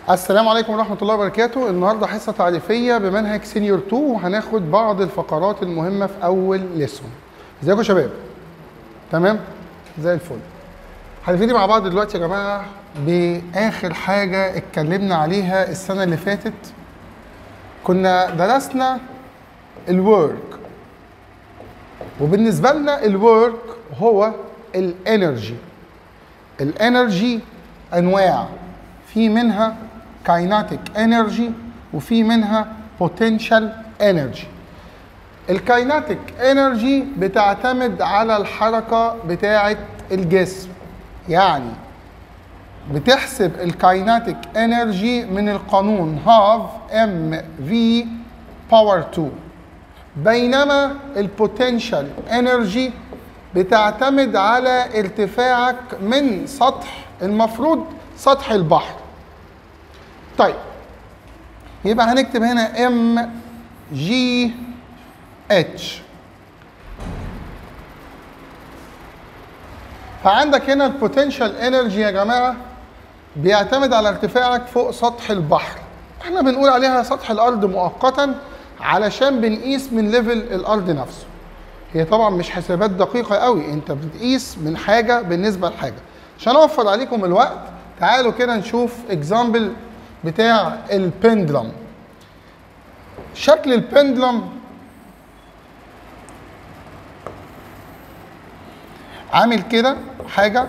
السلام عليكم ورحمة الله وبركاته النهاردة حصة تعريفية بمنهج سينيور 2 وهناخد بعض الفقرات المهمة في أول ليسون ازيكم يا شباب تمام زي الفل هنبتدي مع بعض دلوقتي يا جماعة بآخر حاجة اتكلمنا عليها السنة اللي فاتت كنا درسنا الورك وبالنسبة لنا الورك هو الانرجي الانرجي انواع في منها كايناتيك انرجي وفي منها بوتنشال انرجي الكايناتيك انرجي بتعتمد على الحركه بتاعه الجسم يعني بتحسب الكايناتيك انرجي من القانون هاف ام في باور 2 بينما البوتنشال انرجي بتعتمد على ارتفاعك من سطح المفروض سطح البحر طيب يبقى هنكتب هنا ام جي اتش فعندك هنا البوتنشال انرجي يا جماعه بيعتمد على ارتفاعك فوق سطح البحر احنا بنقول عليها سطح الارض مؤقتا علشان بنقيس من ليفل الارض نفسه هي طبعا مش حسابات دقيقه قوي انت بتقيس من حاجه بالنسبه لحاجه عشان اوفر عليكم الوقت تعالوا كده نشوف اكزامبل بتاع البندلم شكل البندلم عامل كده حاجه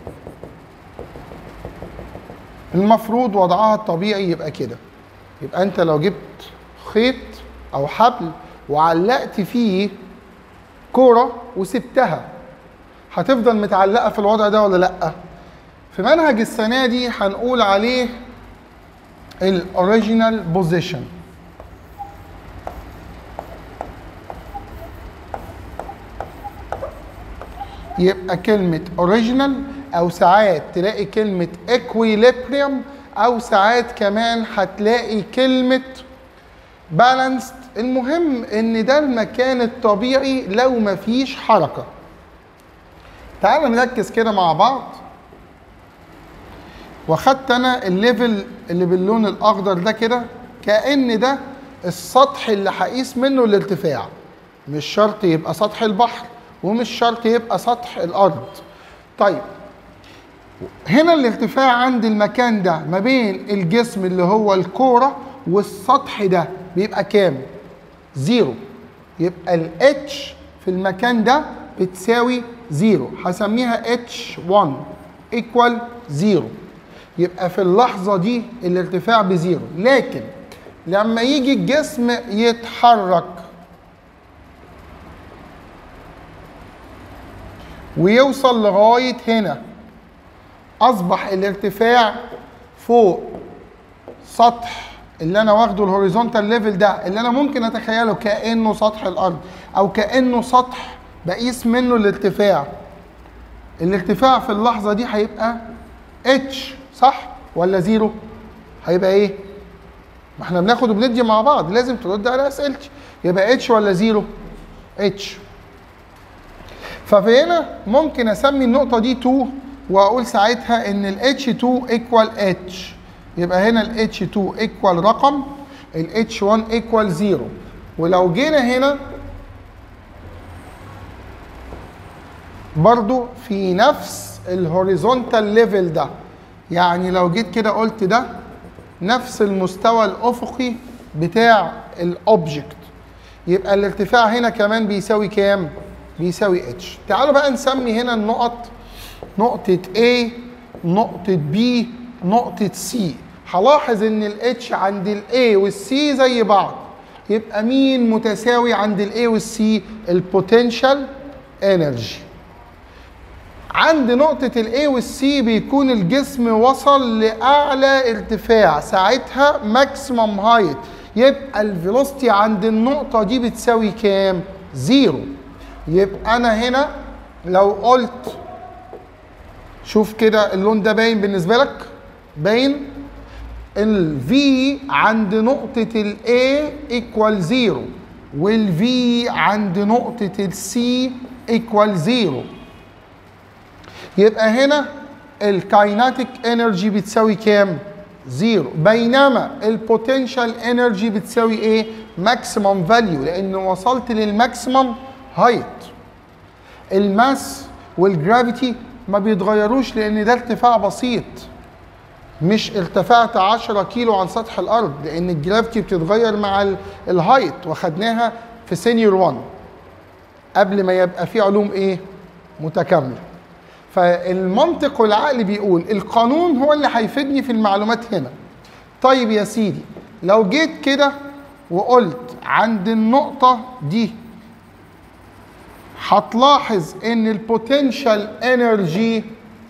المفروض وضعها الطبيعي يبقى كده يبقى انت لو جبت خيط او حبل وعلقت فيه كوره وسبتها هتفضل متعلقه في الوضع ده ولا لا في منهج السنه دي هنقول عليه الاوريجينال بوزيشن يبقى كلمة اوريجينال أو ساعات تلاقي كلمة equilibrium أو ساعات كمان هتلاقي كلمة بالانسد المهم إن ده المكان الطبيعي لو مفيش حركة تعال نركز كده مع بعض واخدت انا الليفل اللي باللون الاخضر ده كده كان ده السطح اللي هقيس منه الارتفاع مش شرط يبقى سطح البحر ومش شرط يبقى سطح الارض طيب هنا الارتفاع عند المكان ده ما بين الجسم اللي هو الكوره والسطح ده بيبقى كام زيرو يبقى الاتش في المكان ده بتساوي زيرو هسميها h1 equal زيرو يبقى في اللحظة دي الارتفاع بزيرو لكن لما يجي الجسم يتحرك ويوصل لغاية هنا أصبح الارتفاع فوق سطح اللي أنا واخده الهوريزونتال ليفل ده اللي أنا ممكن أتخيله كأنه سطح الأرض أو كأنه سطح بقيس منه الارتفاع الارتفاع في اللحظة دي هيبقى اتش صح ولا زيرو هيبقى ايه ما احنا بناخد وبندي مع بعض لازم ترد على اسئلتي يبقى اتش ولا زيرو اتش ففي هنا ممكن اسمي النقطه دي 2 واقول ساعتها ان ال H2 equal H يبقى هنا ال H2 equal رقم ال H1 equal 0 ولو جينا هنا برضو في نفس الهوريزونتال ليفل ده يعني لو جيت كده قلت ده نفس المستوى الافقي بتاع الاوبجكت يبقى الارتفاع هنا كمان بيساوي كام بيساوي اتش تعالوا بقى نسمي هنا النقط نقطة A نقطة B نقطة C هلاحظ ان الاتش عند الاي والسي زي بعض يبقى مين متساوي عند الاي والسي البوتنشال انرجي عند نقطة الاي والسي بيكون الجسم وصل لأعلى ارتفاع ساعتها ماكسيمم هايت يبقى الفيلوسيتي عند النقطة دي بتساوي كام؟ زيرو يبقى أنا هنا لو قلت شوف كده اللون ده باين بالنسبة لك باين ال V عند نقطة ال A equal 0 وال V عند نقطة ال C equal 0 يبقى هنا الكايناتيك انرجي بتساوي كام؟ زيرو بينما البوتنشال انرجي بتساوي ايه ماكسيمم فاليو لان وصلت للماكسيمم هايت الماس والجرافيتي ما بيتغيروش لان ده ارتفاع بسيط مش ارتفعت 10 كيلو عن سطح الارض لان الجرافيتي بتتغير مع ال- الهايت واخدناها في سينيور 1 قبل ما يبقى في علوم ايه متكامله فالمنطق والعقل بيقول القانون هو اللي هيفيدني في المعلومات هنا طيب يا سيدي لو جيت كده وقلت عند النقطة دي هتلاحظ ان البوتنشال انرجي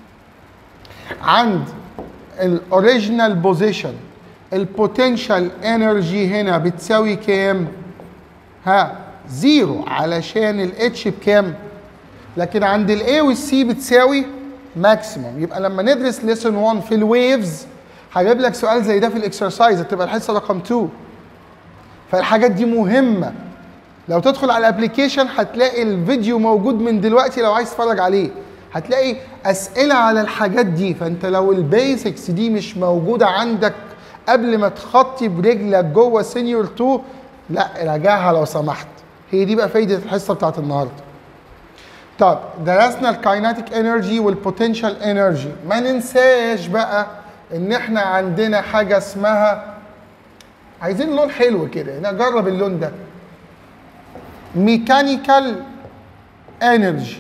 عند الاوريجينال بوزيشن البوتنشال انرجي هنا بتساوي كام؟ ها زيرو علشان الاتش بكام؟ لكن عند الاي والسي بتساوي ماكسيموم يبقى لما ندرس ليسون 1 في الويفز هجيب لك سؤال زي ده في الاكسرسايز هتبقى الحصه رقم 2 فالحاجات دي مهمه لو تدخل على الابلكيشن هتلاقي الفيديو موجود من دلوقتي لو عايز تتفرج عليه هتلاقي اسئله على الحاجات دي فانت لو البيسكس دي مش موجوده عندك قبل ما تخطي برجلك جوه سينيور 2 لا راجعها لو سمحت هي دي بقى فايده الحصه بتاعت النهارده طب درسنا الكايناتيك انرجي والبوتنشال انرجي ما ننساش بقى ان احنا عندنا حاجه اسمها عايزين لون حلو كده نجرب اللون ده ميكانيكال انرجي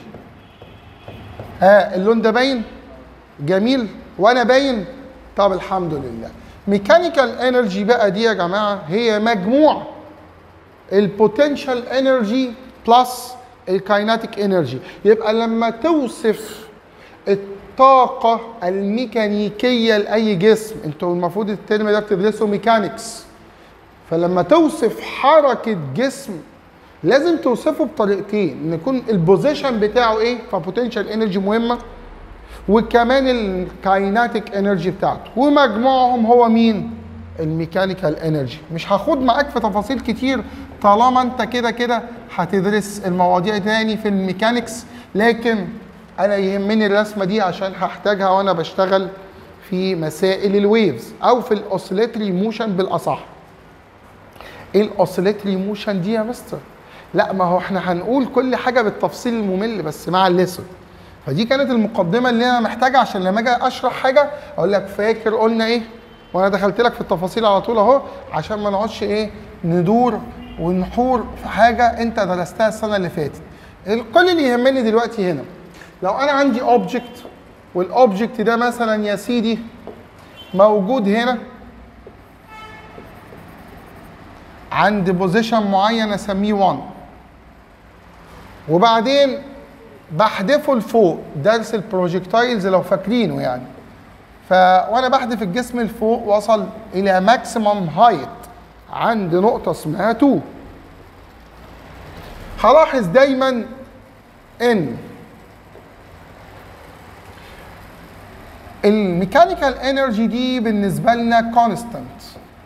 ها اللون ده باين جميل وانا باين طب الحمد لله ميكانيكال انرجي بقى دي يا جماعه هي مجموع البوتنشال انرجي بلس الكايناتيك انرجي يبقى لما توصف الطاقة الميكانيكية لأي جسم انتوا المفروض الترم ده بتدرسوا ميكانيكس فلما توصف حركة جسم لازم توصفه بطريقتين ان يكون البوزيشن بتاعه ايه فبوتنشال انرجي مهمة وكمان الكايناتيك انرجي بتاعته ومجموعهم هو مين الميكانيكال انرجي مش هاخد معاك في تفاصيل كتير طالما انت كده كده هتدرس المواضيع تاني في الميكانيكس لكن انا يهمني الرسمه دي عشان هحتاجها وانا بشتغل في مسائل الويفز او في الاوسيليتري موشن بالاصح ايه الاوسيليتري موشن دي يا مستر لا ما هو احنا هنقول كل حاجه بالتفصيل الممل بس مع الليسون فدي كانت المقدمه اللي انا محتاجها عشان لما اجي اشرح حاجه اقول لك فاكر قلنا ايه وانا دخلت لك في التفاصيل على طول اهو عشان ما نقعدش ايه ندور ونحور في حاجه انت درستها السنه اللي فاتت كل اللي يهمني دلوقتي هنا لو انا عندي اوبجكت والاوبجكت ده مثلا يا سيدي موجود هنا عند بوزيشن معين اسميه 1 وبعدين بحدفه لفوق درس البروجكتايلز لو فاكرينه يعني ف وانا بحدف الجسم لفوق وصل الى ماكسيمم هايت عند نقطه اسمها 2 هلاحظ دايما ان الميكانيكال انرجي دي بالنسبه لنا كونستانت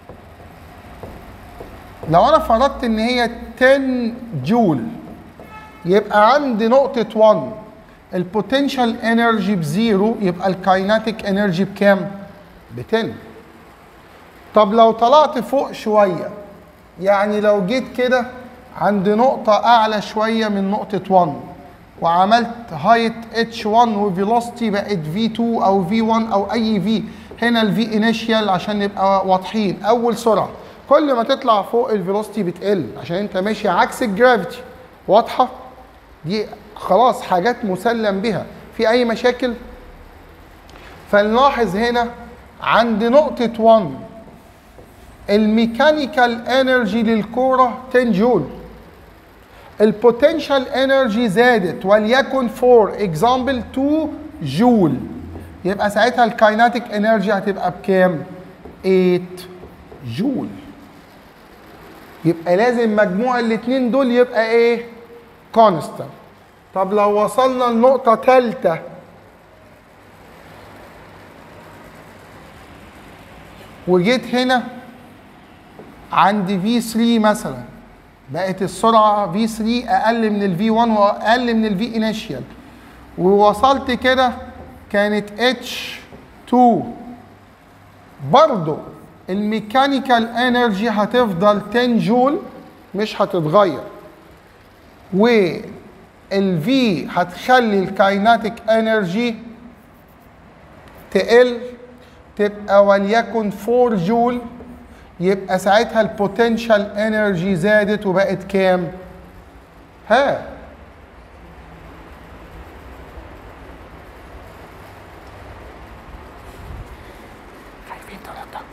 لو انا فرضت ان هي 10 جول يبقى عند نقطه 1 البوتنشال انرجي بزيرو يبقى الكايناتيك انرجي بكام؟ ب 10 طب لو طلعت فوق شويه يعني لو جيت كده عند نقطة أعلى شوية من نقطة 1 وعملت هايت اتش 1 وفيلوستي بقت في 2 أو في 1 أو أي في هنا الفي انيشيال عشان نبقى واضحين أول سرعة كل ما تطلع فوق الفيلوستي بتقل عشان أنت ماشي عكس الجرافيتي واضحة؟ دي خلاص حاجات مسلم بها في أي مشاكل؟ فنلاحظ هنا عند نقطة 1 الميكانيكال انرجي للكورة 10 جول البوتنشال انرجي زادت وليكن فور اكزامبل 2 جول يبقى ساعتها الكايناتيك انرجي هتبقى بكام 8 جول يبقى لازم مجموع الاثنين دول يبقى ايه كونستانت طب لو وصلنا لنقطة ثالثة وجيت هنا عند في 3 مثلا بقت السرعه في 3 اقل من الفي 1 واقل من الفي انيشيال ووصلت كده كانت اتش 2 برضو الميكانيكال انرجي هتفضل 10 جول مش هتتغير والفي هتخلي الكايناتيك انرجي تقل تبقى وليكن 4 جول يبقى ساعتها البوتنشال انرجي زادت وبقت كام؟ ها خايفين ثلاثة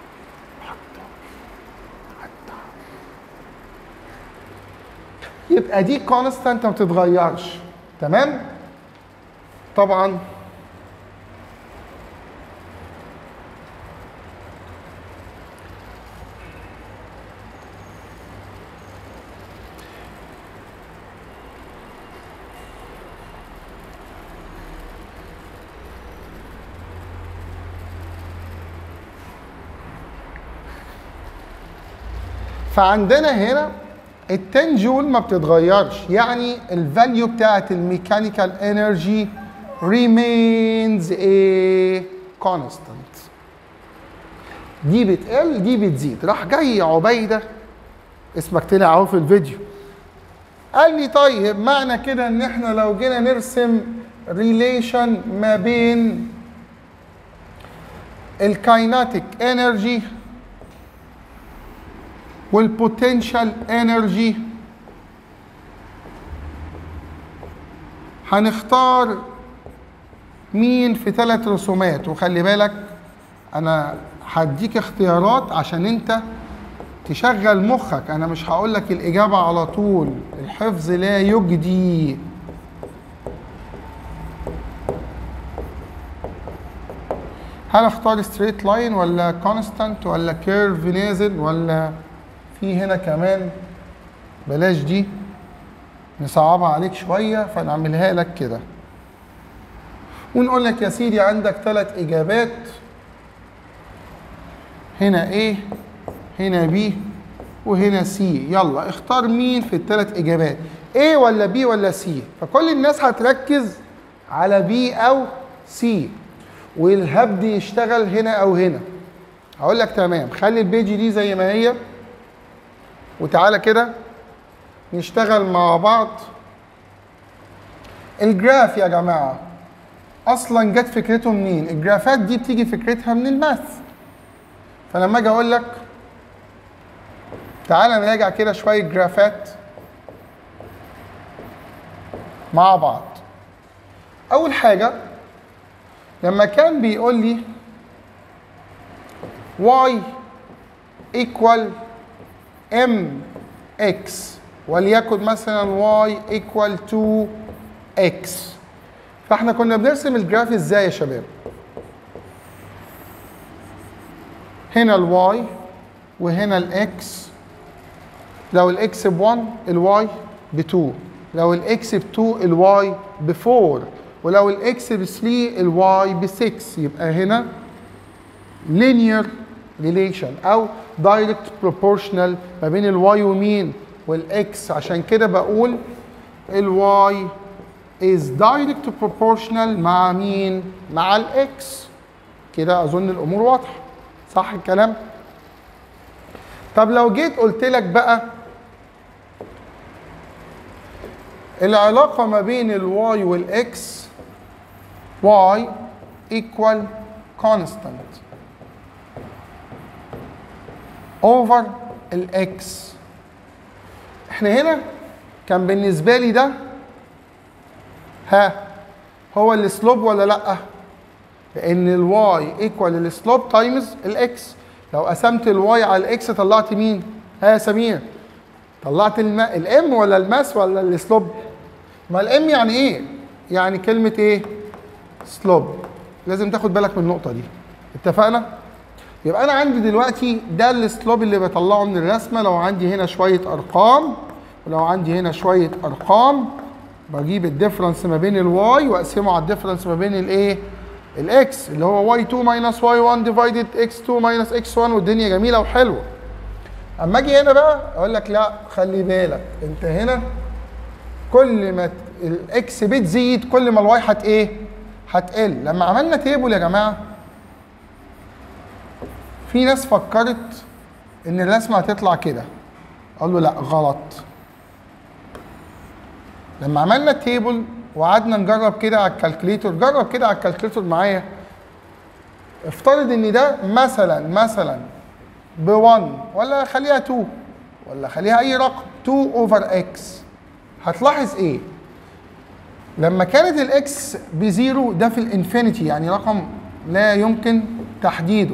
يبقى دي كونستانت ما بتتغيرش تمام؟ طبعا فعندنا هنا ال 10 جول ما بتتغيرش يعني الفاليو بتاعت الميكانيكال انرجي remains a constant دي بتقل دي بتزيد راح جاي عبيده اسمك طلع اهو في الفيديو قال لي طيب معنى كده ان احنا لو جينا نرسم ريليشن ما بين الكايناتيك انرجي والبوتنشال انرجي هنختار مين في ثلاث رسومات وخلي بالك انا هديك اختيارات عشان انت تشغل مخك انا مش هقول لك الاجابه على طول الحفظ لا يجدي هل اختار ستريت لاين ولا كونستانت ولا كيرف نازل ولا في هنا كمان بلاش دي نصعبها عليك شويه فنعملها لك كده ونقول لك يا سيدي عندك ثلاث اجابات هنا A هنا B وهنا C يلا اختار مين في الثلاث اجابات A ولا B ولا C فكل الناس هتركز على B او C والهبد يشتغل هنا او هنا هقول لك تمام خلي البيج دي زي ما هي وتعالى كده نشتغل مع بعض الجراف يا جماعه اصلا جت فكرته منين الجرافات دي بتيجي فكرتها من الماث فلما اجي اقول لك تعالى نراجع كده شويه جرافات مع بعض اول حاجه لما كان بيقول لي y equal mx وليكن مثلا y equal 2x فاحنا كنا بنرسم الجراف ازاي يا شباب هنا الواي وهنا الاكس لو الاكس ب 1 الواي ب 2 لو الاكس ب 2 الواي ب 4 ولو الاكس ب 3 الواي ب 6 يبقى هنا linear relation او direct proportional ما بين الواي ومين والاكس عشان كده بقول الواي is direct proportional مع مين مع الاكس كده اظن الامور واضحه صح الكلام طب لو جيت قلت لك بقى العلاقة ما بين الواي والاكس y equal constant over الاكس احنا هنا كان بالنسبة لي ده ها هو السلوب ولا لا لان الواي ايكوال السلوب تايمز الاكس لو قسمت الواي على الاكس طلعت مين ها يا سمير طلعت الم... الام ولا الماس ولا السلوب ما الام يعني ايه يعني كلمه ايه سلوب لازم تاخد بالك من النقطه دي اتفقنا يبقى انا عندي دلوقتي ده السلوب اللي بطلعه من الرسمه لو عندي هنا شويه ارقام ولو عندي هنا شويه ارقام بجيب الديفرنس ما بين الواي واقسمه على الديفرنس ما بين الايه الاكس اللي هو y2 minus y1 divided x2 minus x1 والدنيا جميله وحلوه اما اجي هنا بقى اقول لك لا خلي بالك انت هنا كل ما الاكس بتزيد كل ما الواي هت ايه هتقل لما عملنا تيبل يا جماعه في ناس فكرت ان الرسمه هتطلع كده اقول له لا غلط لما عملنا التيبل وقعدنا نجرب كده على الكالكوليتور جرب كده على الكالكوليتور معايا افترض ان ده مثلا مثلا ب 1 ولا خليها 2 ولا خليها اي رقم 2 اوفر اكس هتلاحظ ايه لما كانت الاكس بزيرو ده في الانفينيتي يعني رقم لا يمكن تحديده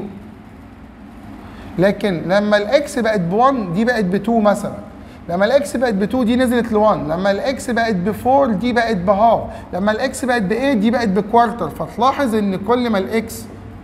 لكن لما الاكس بقت ب 1 دي بقت ب 2 مثلا لما الاكس بقت ب 2 دي نزلت ل 1 لما الاكس بقت ب 4 دي بقت بهاف لما الاكس بقت ب 8 دي بقت بكوارتر فتلاحظ ان كل ما الاكس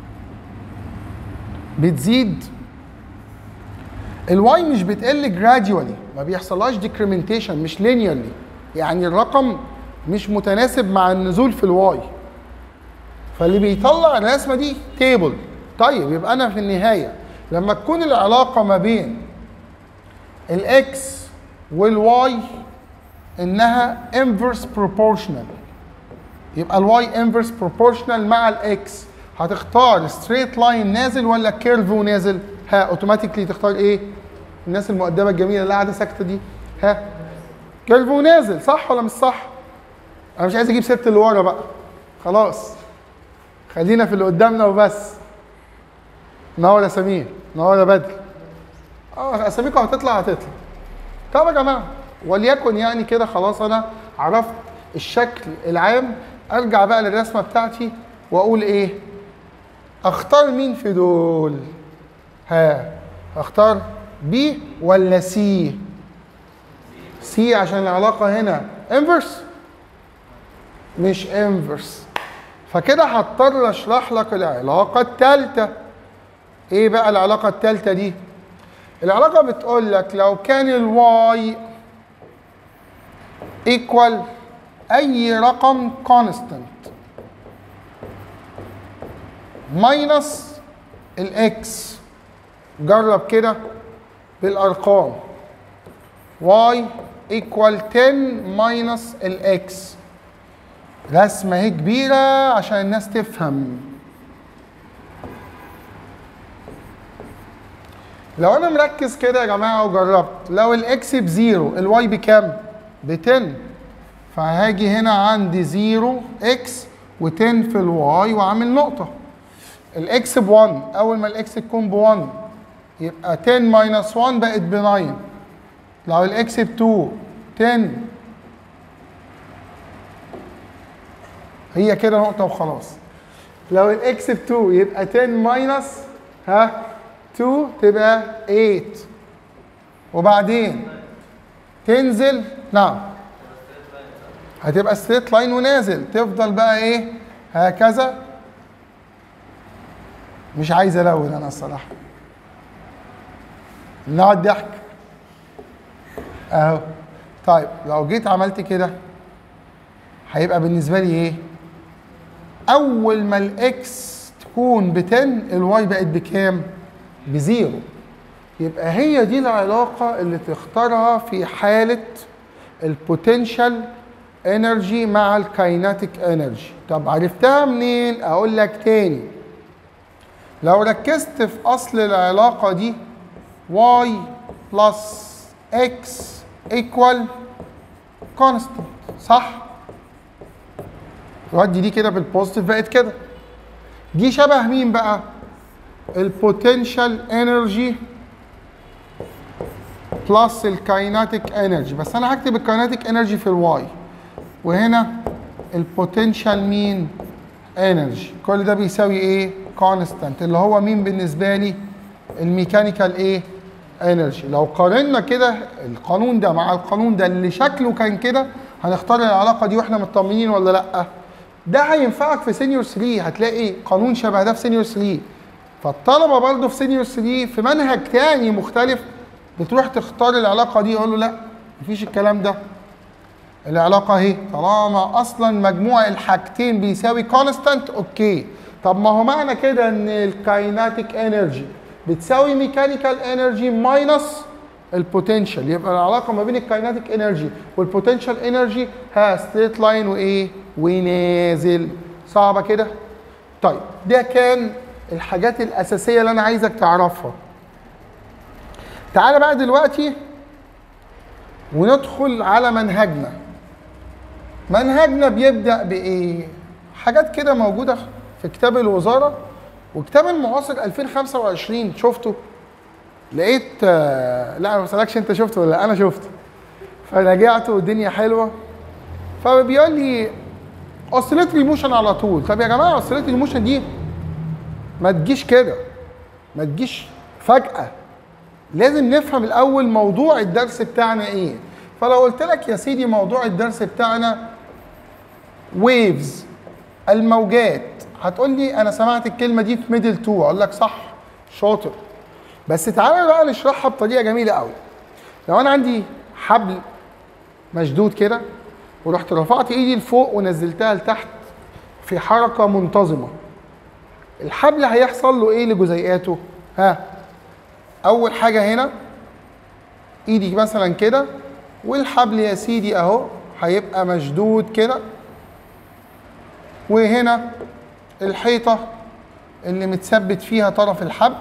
بتزيد الواي مش بتقل جراديوالي ما بيحصلهاش ديكريمنتيشن مش لينيرلي يعني الرقم مش متناسب مع النزول في الواي فاللي بيطلع الرسمه دي تيبل طيب يبقى انا في النهايه لما تكون العلاقه ما بين الاكس والواي انها انفرس بروبورشنال يبقى الواي انفرس بروبورشنال مع الاكس هتختار ستريت لاين نازل ولا كيرف ونازل ها اوتوماتيكلي تختار ايه الناس المؤدبه الجميله اللي قاعده ساكته دي ها كيرف ونازل صح ولا مش صح انا مش عايز اجيب سيره اللي ورا بقى خلاص خلينا في اللي قدامنا وبس نور يا سمير نور يا بدر اه اساميكم هتطلع هتطلع طب يا جماعه وليكن يعني كده خلاص انا عرفت الشكل العام ارجع بقى للرسمه بتاعتي واقول ايه اختار مين في دول ها اختار بي ولا سي سي عشان العلاقه هنا انفرس مش انفرس فكده هضطر اشرح لك العلاقه الثالثه ايه بقى العلاقه الثالثه دي العلاقه بتقول لك لو كان الواي ايكوال اي رقم كونستانت ماينس الاكس جرب كده بالارقام y equal 10 ماينس الاكس رسمه اهي كبيره عشان الناس تفهم لو انا مركز كده يا جماعه وجربت لو الاكس بزيرو الواي بكام ب 10 فهاجي هنا عندي 0 اكس و10 في الواي وعامل نقطه الاكس ب 1 اول ما الاكس تكون ب 1 يبقى 10 ماينس 1 بقت ب 9 لو الاكس ب 2 10 هي كده نقطة وخلاص لو الاكس ب 2 يبقى 10 ماينس ها 2 تبقى 8 وبعدين تنزل نعم هتبقى ستريت لاين ونازل تفضل بقى ايه هكذا مش عايز الون انا الصراحه نقعد ضحك اهو طيب لو جيت عملت كده هيبقى بالنسبه لي ايه اول ما الاكس تكون ب 10 الواي بقت بكام بزيرو يبقى هي دي العلاقه اللي تختارها في حاله البوتنشال انرجي مع الكايناتيك انرجي طب عرفتها منين اقول لك تاني لو ركزت في اصل العلاقه دي y plus x equal constant صح ودي دي كده بالبوزيتيف بقت كده دي شبه مين بقى البوتنشال انرجي بلس الكايناتيك انرجي بس انا هكتب الكايناتيك انرجي في الواي وهنا البوتنشال مين انرجي كل ده بيساوي ايه كونستانت اللي هو مين بالنسبه لي الميكانيكال ايه انرجي لو قارنا كده القانون ده مع القانون ده اللي شكله كان كده هنختار العلاقه دي واحنا مطمنين ولا لا ده هينفعك في سينيور 3 هتلاقي قانون شبه ده في سينيور 3 فالطلبه برضه في سينيور 3 في منهج تاني مختلف بتروح تختار العلاقه دي يقول له لا مفيش الكلام ده العلاقه اهي طالما اصلا مجموع الحاجتين بيساوي كونستانت اوكي طب ما هو معنى كده ان الكايناتيك انرجي بتساوي ميكانيكال انرجي ماينس البوتنشال يبقى العلاقه ما بين الكايناتيك انرجي والبوتنشال انرجي ها ستريت لاين وايه ونازل صعبه كده طيب ده كان الحاجات الاساسيه اللي انا عايزك تعرفها تعالى بقى دلوقتي وندخل على منهجنا منهجنا بيبدا بايه حاجات كده موجوده في كتاب الوزاره وكتاب المعاصر 2025 شفته لقيت آه، لا ما بسالكش انت شفته ولا لا، انا شفته فرجعت والدنيا حلوه فبيقول لي اوسيليتري موشن على طول طب يا جماعه اوسيليتري موشن دي ما تجيش كده ما تجيش فجاه لازم نفهم الاول موضوع الدرس بتاعنا ايه فلو قلت لك يا سيدي موضوع الدرس بتاعنا ويفز الموجات هتقول لي انا سمعت الكلمه دي في ميدل 2 اقول لك صح شاطر بس تعالى بقى نشرحها بطريقه جميله قوي لو انا عندي حبل مشدود كده ورحت رفعت ايدي لفوق ونزلتها لتحت في حركه منتظمه الحبل هيحصل له ايه لجزيئاته ها اول حاجه هنا ايدي مثلا كده والحبل يا سيدي اهو هيبقى مشدود كده وهنا الحيطه اللي متثبت فيها طرف الحبل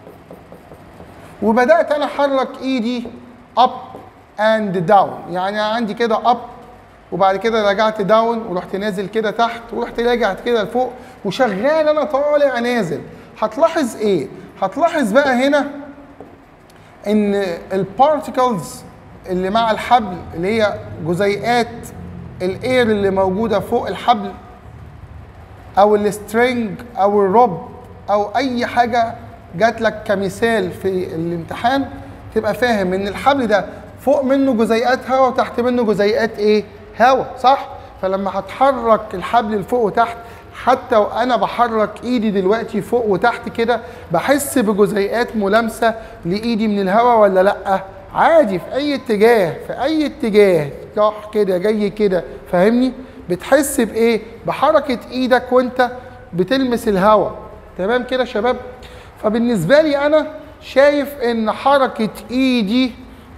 وبدات انا احرك ايدي اب اند داون يعني عندي كده اب وبعد كده رجعت داون ورحت نازل كده تحت ورحت راجع كده لفوق وشغال انا طالع نازل هتلاحظ ايه هتلاحظ بقى هنا ان البارتيكلز اللي مع الحبل اللي هي جزيئات الاير اللي موجوده فوق الحبل او السترينج او الروب او اي حاجه جات لك كمثال في الامتحان تبقى فاهم ان الحبل ده فوق منه جزيئات هواء وتحت منه جزيئات ايه هواء صح فلما هتحرك الحبل لفوق وتحت حتى وانا بحرك ايدي دلوقتي فوق وتحت كده بحس بجزيئات ملامسه لايدي من الهواء ولا لا عادي في اي اتجاه في اي اتجاه راح كده جاي كده فاهمني بتحس بايه بحركه ايدك وانت بتلمس الهواء تمام كده يا شباب فبالنسبه لي انا شايف ان حركه ايدي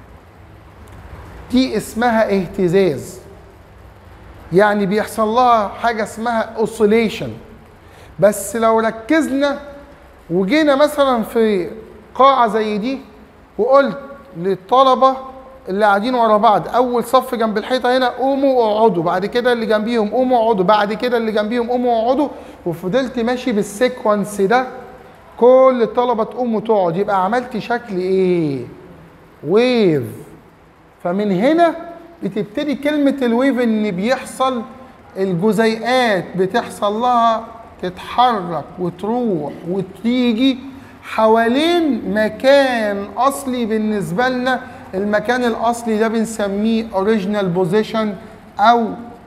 دي اسمها اهتزاز يعني بيحصل لها حاجه اسمها اوسيليشن بس لو ركزنا وجينا مثلا في قاعه زي دي وقلت للطلبه اللي قاعدين ورا بعض اول صف جنب الحيطه هنا قوموا اقعدوا بعد كده اللي جنبيهم قوموا اقعدوا بعد كده اللي جنبيهم قوموا اقعدوا وفضلت ماشي بالسيكونس ده كل الطلبه تقوم وتقعد يبقى عملت شكل ايه ويف فمن هنا بتبتدي كلمة الويف إن بيحصل الجزيئات بتحصل لها تتحرك وتروح وتيجي حوالين مكان أصلي بالنسبة لنا المكان الأصلي ده بنسميه اوريجينال بوزيشن أو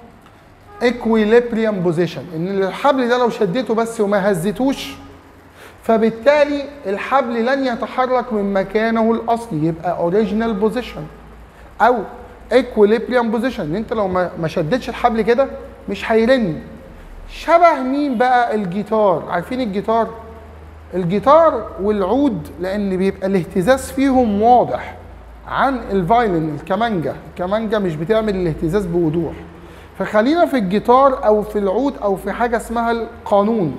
equilibrium بوزيشن إن الحبل ده لو شديته بس وما هزيتوش فبالتالي الحبل لن يتحرك من مكانه الأصلي يبقى اوريجينال بوزيشن أو ايكوليبريم بوزيشن ان انت لو ما ما شدتش الحبل كده مش هيرن شبه مين بقى الجيتار عارفين الجيتار الجيتار والعود لان بيبقى الاهتزاز فيهم واضح عن الفايلن الكمانجا الكمانجا مش بتعمل الاهتزاز بوضوح فخلينا في الجيتار او في العود او في حاجه اسمها القانون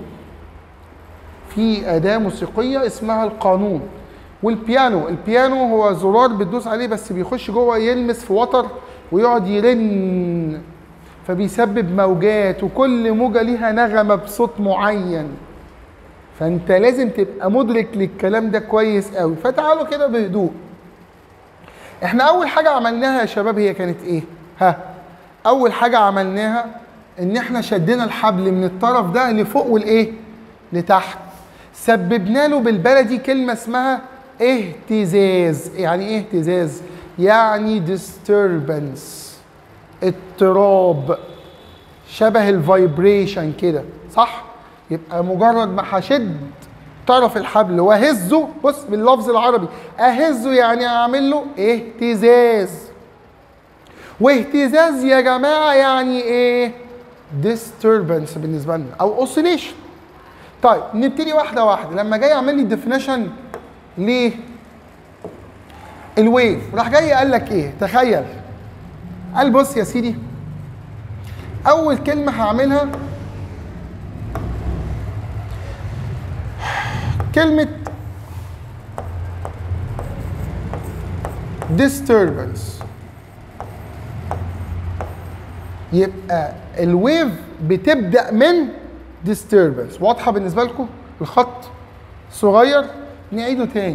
في اداه موسيقيه اسمها القانون والبيانو البيانو هو زرار بتدوس عليه بس بيخش جوه يلمس في وتر ويقعد يرن فبيسبب موجات وكل موجه ليها نغمه بصوت معين فانت لازم تبقى مدرك للكلام ده كويس قوي فتعالوا كده بهدوء احنا اول حاجه عملناها يا شباب هي كانت ايه ها اول حاجه عملناها ان احنا شدينا الحبل من الطرف ده لفوق والايه لتحت سببنا له بالبلدي كلمه اسمها اهتزاز يعني ايه اهتزاز يعني disturbance اضطراب شبه الفايبريشن كده صح يبقى مجرد ما هشد طرف الحبل واهزه بص باللفظ العربي اهزه يعني اعمل له اهتزاز واهتزاز يا جماعه يعني ايه disturbance بالنسبه لنا او oscillation طيب نبتدي واحده واحده لما جاي اعمل لي الديفينيشن ليه الويف راح جاي قال لك ايه تخيل قال بص يا سيدي اول كلمه هعملها كلمة disturbance يبقى الويف بتبدأ من disturbance واضحة بالنسبة لكم الخط صغير نعيده تاني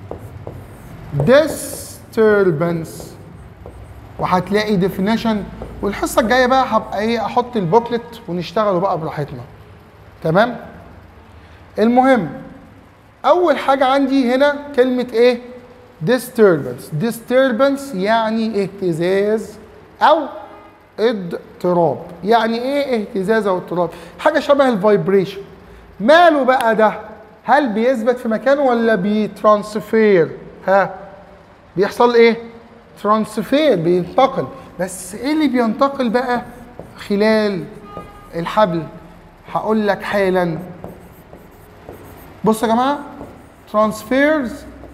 disturbance وهتلاقي definition والحصة الجاية بقى هبقى ايه احط البوكلت ونشتغلوا بقى براحتنا تمام المهم اول حاجة عندي هنا كلمة ايه disturbance disturbance يعني اهتزاز او اضطراب يعني ايه اهتزاز او اضطراب حاجه شبه الفايبريشن ماله بقى ده هل بيثبت في مكانه ولا بيترانسفير ها بيحصل ايه ترانسفير بينتقل بس ايه اللي بينتقل بقى خلال الحبل هقول لك حالا بصوا يا جماعه ترانسفيرز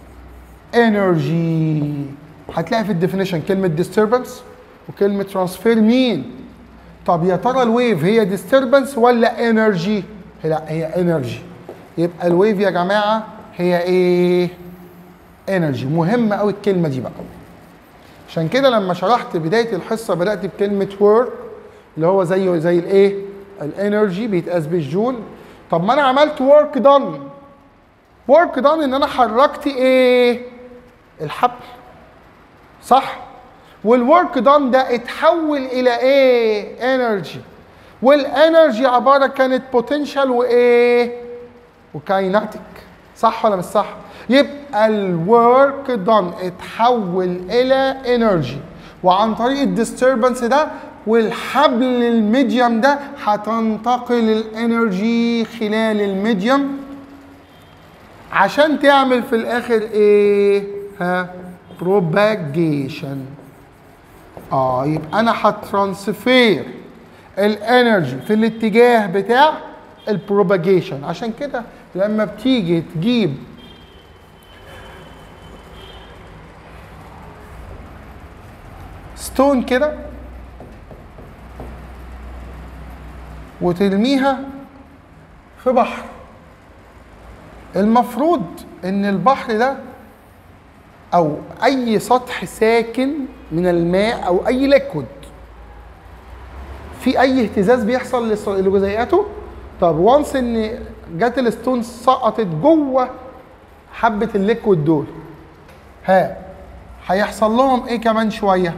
انرجي هتلاقي في الديفينيشن كلمه disturbance وكلمه ترانسفير مين طب يا ترى الويف هي ديستربنس ولا انرجي لا هي انرجي يبقى الويف يا جماعه هي ايه انرجي مهمه قوي الكلمه دي بقى عشان كده لما شرحت بدايه الحصه بدات بكلمه ورك اللي هو زيه زي الايه الانرجي بيتقاس بالجول طب ما انا عملت ورك دان ورك دان ان انا حركت ايه الحبل صح والورك دان ده اتحول الى ايه انرجي والانرجي عباره كانت بوتنشال وايه وكايناتيك صح ولا مش صح يبقى الورك دان اتحول الى انرجي وعن طريق الديستربنس ده والحبل الميديوم ده هتنتقل الانرجي خلال الميديوم عشان تعمل في الاخر ايه ها propagation اه يبقى انا هترانسفير الانرجي في الاتجاه بتاع البروباجيشن عشان كده لما بتيجي تجيب ستون كده وترميها في بحر المفروض ان البحر ده او اي سطح ساكن من الماء او اي ليكويد في اي اهتزاز بيحصل لص- لجزيئاته طب وانس ان جت الستون سقطت جوه حبه الليكويد دول ها هيحصل لهم ايه كمان شويه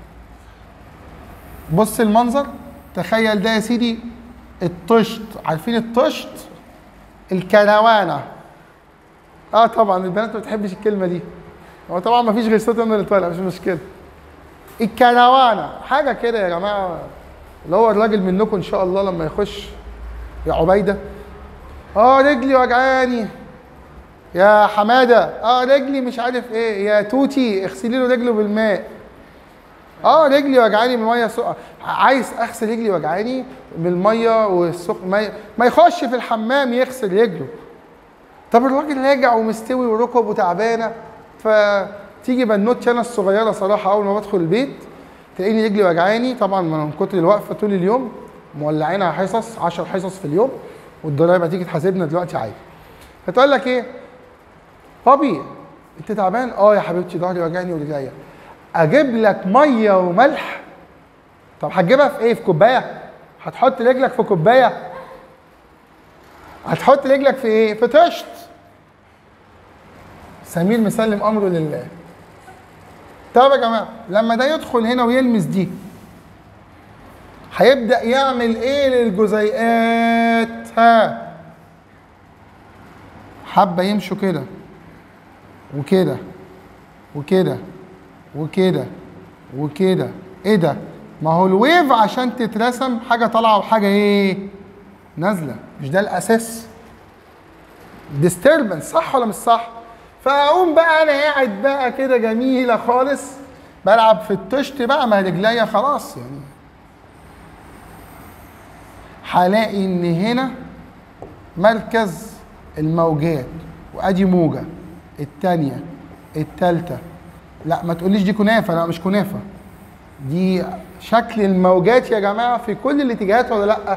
بص المنظر تخيل ده يا سيدي الطشت عارفين الطشت الكروانه اه طبعا البنات ما بتحبش الكلمه دي هو طبعا ما فيش غير صوت انا اللي طالع مش مشكله الكروانه حاجه كده يا جماعه اللي هو الراجل منكم ان شاء الله لما يخش يا عبيده اه رجلي وجعاني يا حماده اه رجلي مش عارف ايه يا توتي اغسلي له رجله بالماء اه رجلي وجعاني بالميه سخنه عايز اغسل رجلي وجعاني بالميه والسخن ما, ما يخش في الحمام يغسل رجله طب الراجل راجع ومستوي وركبه تعبانه فتيجي بنوتي انا الصغيره صراحه اول ما بدخل البيت تلاقيني رجلي وجعاني طبعا من كتر الوقفه طول اليوم مولعينها حصص 10 حصص في اليوم والضرايب هتيجي تحاسبنا دلوقتي عادي فتقول لك ايه بابي انت تعبان اه يا حبيبتي ظهري وجعني ورجليا اجيب لك ميه وملح طب هتجيبها في ايه في كوبايه هتحط رجلك في كوبايه هتحط رجلك في ايه في طشت سمير مسلم امره لله طب يا جماعه لما ده يدخل هنا ويلمس دي هيبدا يعمل ايه للجزيئات ها حبه يمشوا كده وكده وكده وكده وكده ايه ده ما هو الويف عشان تترسم حاجه طالعه وحاجه ايه نازله مش ده الاساس ديستربنس صح ولا مش صح فاقوم بقى انا قاعد بقى كده جميله خالص بلعب في الطشت بقى ما رجليا خلاص يعني هلاقي ان هنا مركز الموجات وادي موجه الثانيه الثالثه لا ما تقوليش دي كنافه لا مش كنافه دي شكل الموجات يا جماعه في كل الاتجاهات ولا لا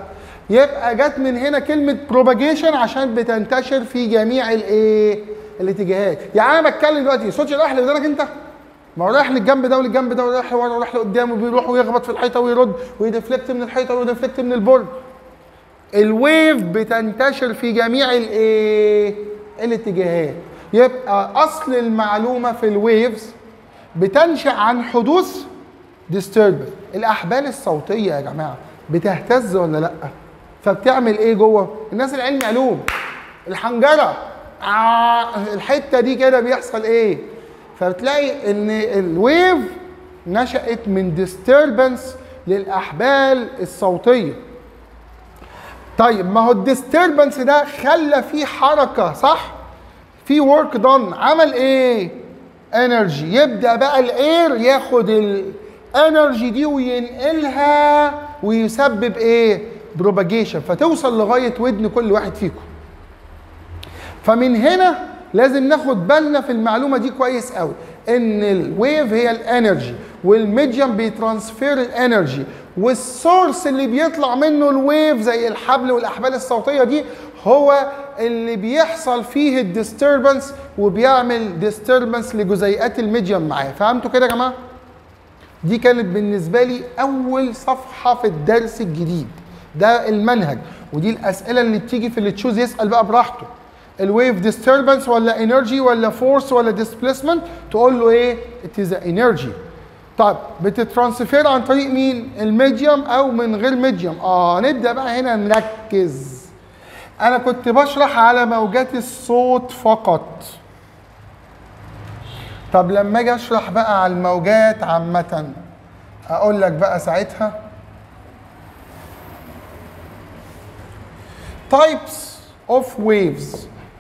يبقى جت من هنا كلمه بروباجيشن عشان بتنتشر في جميع الايه الاتجاهات يعني انا بتكلم دلوقتي صوتي رايح لودانك انت ما هو رايح للجنب ده وللجنب ده ورايح لورا ورايح لقدام وبيروح ويخبط في الحيطه ويرد ويدفلكت من الحيطه ويدفلكت من البرج الويف بتنتشر في جميع الايه الاتجاهات يبقى اصل المعلومه في الويفز بتنشا عن حدوث disturbance الاحبال الصوتيه يا جماعه بتهتز ولا لا فبتعمل ايه جوه الناس العلم علوم الحنجره آه الحته دي كده بيحصل ايه فبتلاقي ان الويف نشأت من disturbance للاحبال الصوتيه طيب ما هو الديستربنس ده خلى في حركه صح في ورك دون عمل ايه انرجي يبدا بقى الاير ياخد الانرجي دي وينقلها ويسبب ايه بروباجيشن فتوصل لغايه ودن كل واحد فيكم فمن هنا لازم ناخد بالنا في المعلومه دي كويس قوي ان الويف هي الانرجي والميديوم بيترانسفير الانرجي والسورس اللي بيطلع منه الويف زي الحبل والاحبال الصوتيه دي هو اللي بيحصل فيه الديستربنس وبيعمل ديستربنس لجزيئات الميديوم معاه فهمتوا كده يا جماعه دي كانت بالنسبه لي اول صفحه في الدرس الجديد ده المنهج ودي الاسئله اللي بتيجي في اللي تشوز يسال بقى براحته الويف ديستربنس ولا انرجي ولا فورس ولا ديسبيسمنت تقول له ايه ات از انرجي طيب بتترانسفير عن طريق مين الميديوم او من غير ميديوم اه نبدا بقى هنا نركز انا كنت بشرح على موجات الصوت فقط طب لما اجي اشرح بقى على الموجات عامه اقول لك بقى ساعتها types of waves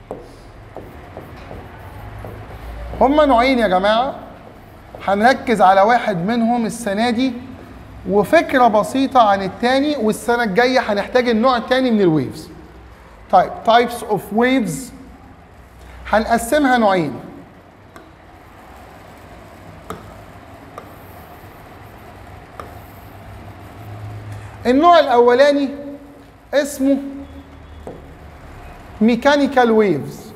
هما نوعين يا جماعه هنركز على واحد منهم السنه دي وفكره بسيطه عن التاني والسنه الجايه هنحتاج النوع التاني من الويفز طيب types of waves هنقسمها نوعين النوع الاولاني اسمه ميكانيكال ويفز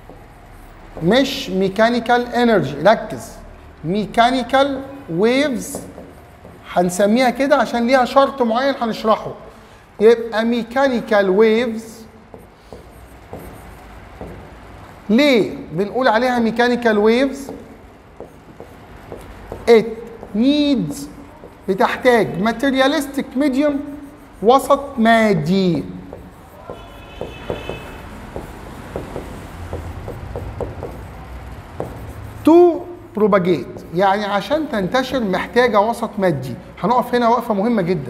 مش ميكانيكال انرجي ركز ميكانيكال ويفز هنسميها كده عشان ليها شرط معين هنشرحه يبقى ميكانيكال ويفز ليه بنقول عليها ميكانيكال ويفز it needs بتحتاج materialistic medium وسط مادي to propagate يعني عشان تنتشر محتاجة وسط مادي هنقف هنا وقفة مهمة جدا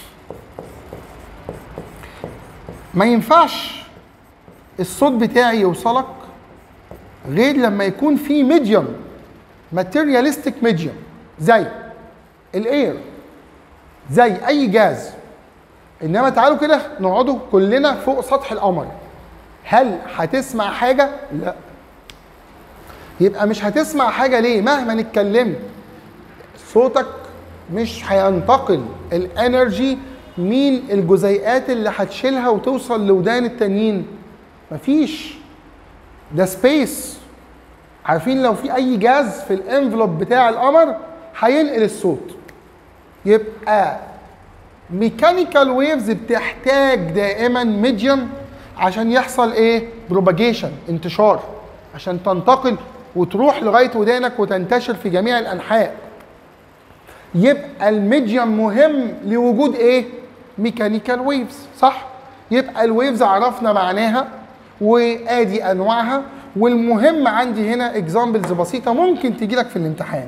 ما ينفعش الصوت بتاعي يوصلك غير لما يكون في ميديوم ماتيرياليستيك ميديوم زي الاير زي اي جاز انما تعالوا كده نقعدوا كلنا فوق سطح القمر هل هتسمع حاجه لا يبقى مش هتسمع حاجه ليه مهما اتكلمت صوتك مش هينتقل الانرجي مين الجزيئات اللي هتشيلها وتوصل لودان التانيين مفيش ده سبيس عارفين لو في اي جاز في الانفلوب بتاع القمر هينقل الصوت يبقى ميكانيكال ويفز بتحتاج دائما ميديوم عشان يحصل ايه بروباجيشن انتشار عشان تنتقل وتروح لغايه ودانك وتنتشر في جميع الانحاء يبقى الميديوم مهم لوجود ايه ميكانيكال ويفز صح يبقى الويفز عرفنا معناها وادي انواعها والمهم عندي هنا اكزامبلز بسيطه ممكن تجي لك في الامتحان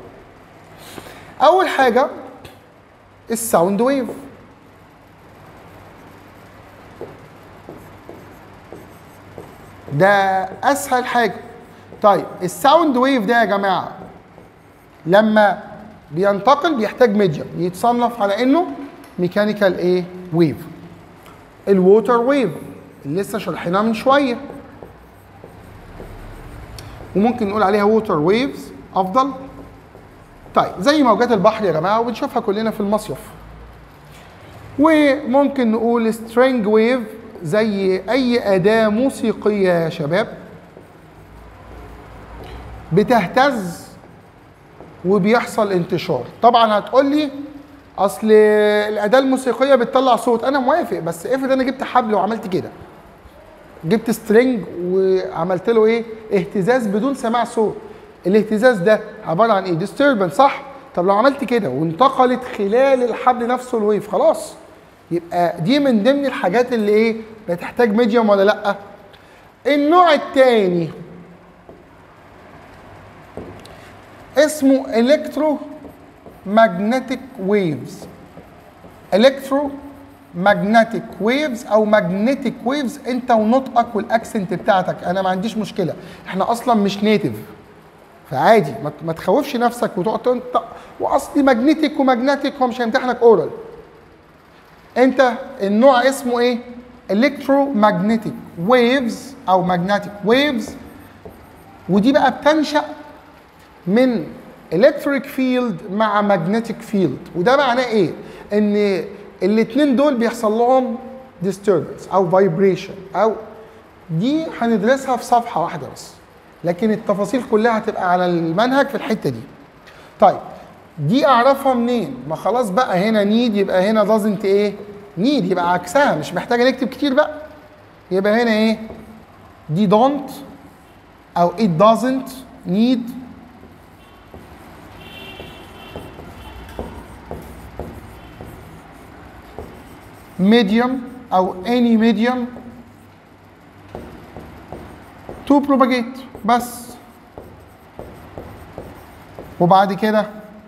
اول حاجه الساوند ويف ده اسهل حاجه طيب الساوند ويف ده يا جماعه لما بينتقل بيحتاج ميديوم يتصنف على انه ميكانيكال ايه ويف الووتر ويف اللي لسه شرحناه من شويه وممكن نقول عليها ووتر ويفز افضل طيب زي موجات البحر يا جماعه وبنشوفها كلنا في المصيف وممكن نقول string wave زي اي اداه موسيقيه يا شباب بتهتز وبيحصل انتشار طبعا هتقول لي اصل الاداه الموسيقيه بتطلع صوت انا موافق بس افرض انا جبت حبل وعملت كده جبت سترينج وعملت له ايه اهتزاز بدون سماع صوت الاهتزاز ده عباره عن ايه disturbance صح طب لو عملت كده وانتقلت خلال الحبل نفسه الويف خلاص يبقى دي من ضمن الحاجات اللي ايه بتحتاج ميديوم ولا لا النوع الثاني اسمه الكترو ماجنتيك ويفز الكترو ماجنتيك ويفز او ماجنتيك ويفز انت ونطقك والاكسنت بتاعتك انا ما عنديش مشكله احنا اصلا مش نيتف فعادي ما, ما تخوفش نفسك وتقعد تنطق واصلي ماجنتيك وماجنتيك هو مش هيمتحنك اورال انت النوع اسمه ايه الكترو ماجنتيك ويفز او ماجنتيك ويفز ودي بقى بتنشا من الكتريك فيلد مع ماجنتيك فيلد وده معناه ايه ان الاثنين دول بيحصل لهم disturbance او vibration او دي هندرسها في صفحه واحده بس لكن التفاصيل كلها هتبقى على المنهج في الحته دي طيب دي اعرفها منين ما خلاص بقى هنا نيد يبقى هنا doesn't ايه نيد يبقى عكسها مش محتاجه نكتب كتير بقى يبقى هنا ايه دي don't او it doesn't need medium او any medium to propagate بس وبعد كده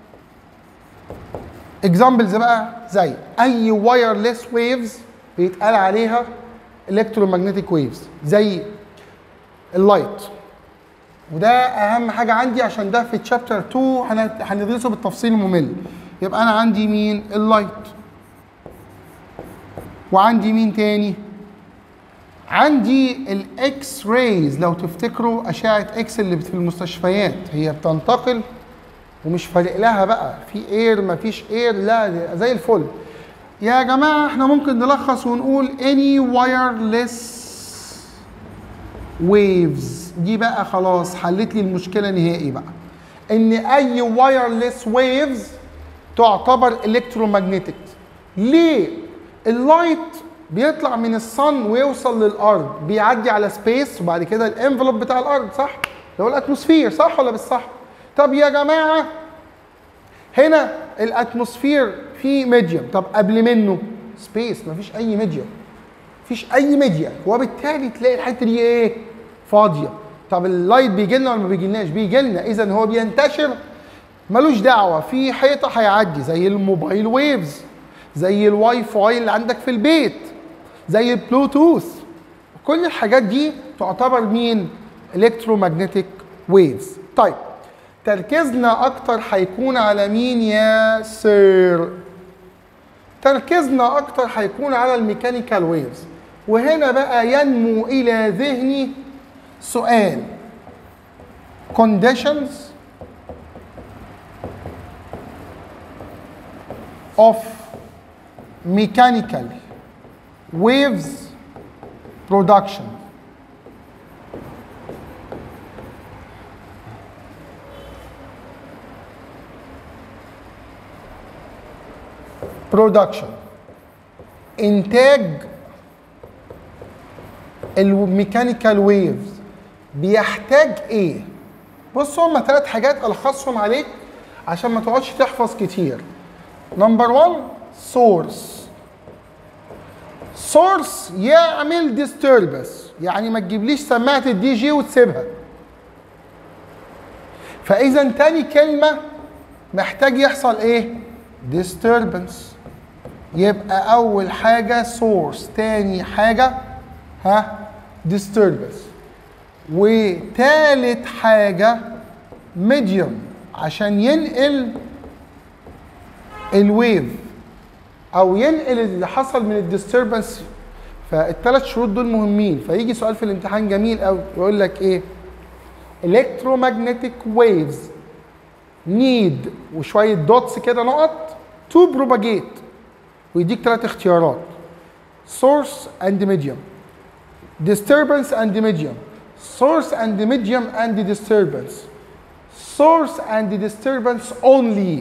examples بقى زي اي wireless waves بيتقال عليها electromagnetic waves زي اللايت وده اهم حاجه عندي عشان ده في تشابتر 2 هندرسه بالتفصيل الممل يبقى انا عندي مين اللايت وعندي مين تاني عندي الاكس رايز لو تفتكروا اشعه اكس اللي في المستشفيات هي بتنتقل ومش فارق لها بقى في اير مفيش اير لا زي الفل يا جماعه احنا ممكن نلخص ونقول any wireless waves دي بقى خلاص حلت لي المشكله نهائي بقى ان اي وايرلس ويفز تعتبر الكترومagnetic ليه اللايت بيطلع من الصن ويوصل للارض بيعدي على سبيس وبعد كده الانفلوب بتاع الارض صح اللي هو الاتموسفير صح ولا مش صح طب يا جماعه هنا الاتموسفير فيه ميديوم طب قبل منه سبيس مفيش اي ميديوم مفيش اي ميديا وبالتالي تلاقي الحته دي ايه فاضيه طب اللايت بيجي لنا ولا ما بيجيلناش بيجي لنا اذا هو بينتشر ملوش دعوه في حيطه هيعدي زي الموبايل ويفز زي الواي فاي اللي عندك في البيت زي البلوتوث كل الحاجات دي تعتبر مين الكترومagnetic ويفز طيب تركيزنا اكتر هيكون على مين يا سير تركيزنا اكتر هيكون على الميكانيكال ويفز وهنا بقى ينمو الى ذهني سؤال conditions of mechanical waves production production انتاج الميكانيكال ويفز بيحتاج ايه بص هما ثلاث حاجات الخصهم عليك عشان ما تقعدش تحفظ كتير نمبر 1 سورس سورس يعمل ديستربنس يعني ما تجيبليش سماعه الدي جي وتسيبها فاذا تاني كلمه محتاج يحصل ايه disturbance يبقى اول حاجه سورس تاني حاجه ها disturbance وتالت حاجه ميديوم عشان ينقل الويف او ينقل اللي حصل من الديستربنس فالثلاث شروط دول مهمين فيجي سؤال في الامتحان جميل قوي يقول لك ايه electromagnetic waves need وشويه دوتس كده نقط to propagate ويديك ثلاث اختيارات source and medium disturbance and medium source and medium and disturbance source and disturbance only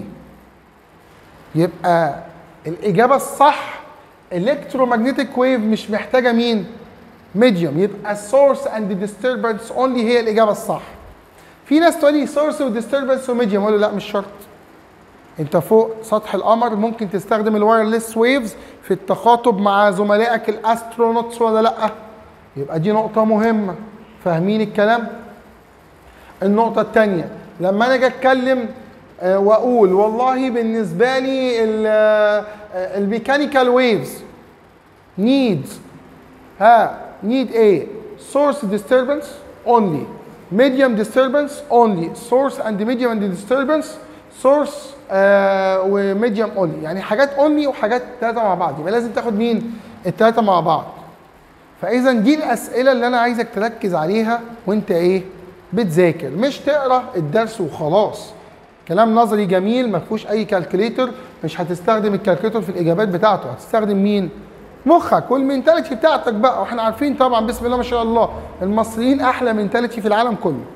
يبقى الإجابة الصح electromagnetic wave مش محتاجة مين؟ medium يبقى source and disturbance only هي الإجابة الصح في ناس تقول لي source و disturbance و medium أقول له لا مش شرط انت فوق سطح القمر ممكن تستخدم الوايرلس ويفز في التخاطب مع زملائك الاسترونوتس ولا لا يبقى دي نقطة مهمة فاهمين الكلام النقطة الثانية لما انا اجي اتكلم آه، واقول والله بالنسبة لي الميكانيكال ويفز needs ها need a source disturbance only medium disturbance only source and medium and disturbance source آه وميديوم only يعني حاجات only وحاجات ثلاثة مع بعض يبقى لازم تاخد مين الثلاثة مع بعض فاذا دي الاسئله اللي انا عايزك تركز عليها وانت ايه بتذاكر مش تقرا الدرس وخلاص كلام نظري جميل ما فيهوش اي كالكوليتر مش هتستخدم الكالكوليتر في الاجابات بتاعته هتستخدم مين مخك والمنتاليتي بتاعتك بقى واحنا عارفين طبعا بسم الله ما شاء الله المصريين احلى منتاليتي في العالم كله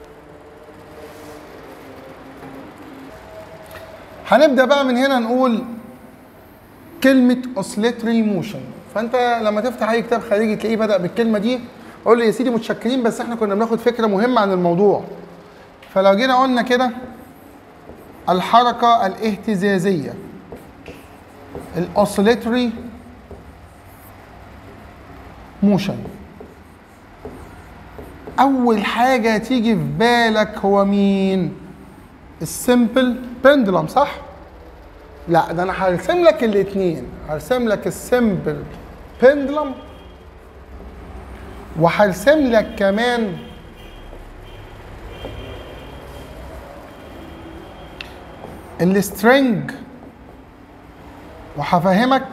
هنبدا بقى من هنا نقول كلمه اوسليتري موشن فانت لما تفتح اي كتاب خارجي تلاقيه بدا بالكلمه دي قول لي يا سيدي متشكرين بس احنا كنا بناخد فكره مهمه عن الموضوع فلو جينا قلنا كده الحركه الاهتزازيه الاوسليتري موشن اول حاجه تيجي في بالك هو مين السمبل بندلم صح لا ده انا هرسم لك الاثنين هرسم لك السمبل بندلم وهرسم لك كمان السترنج وهفهمك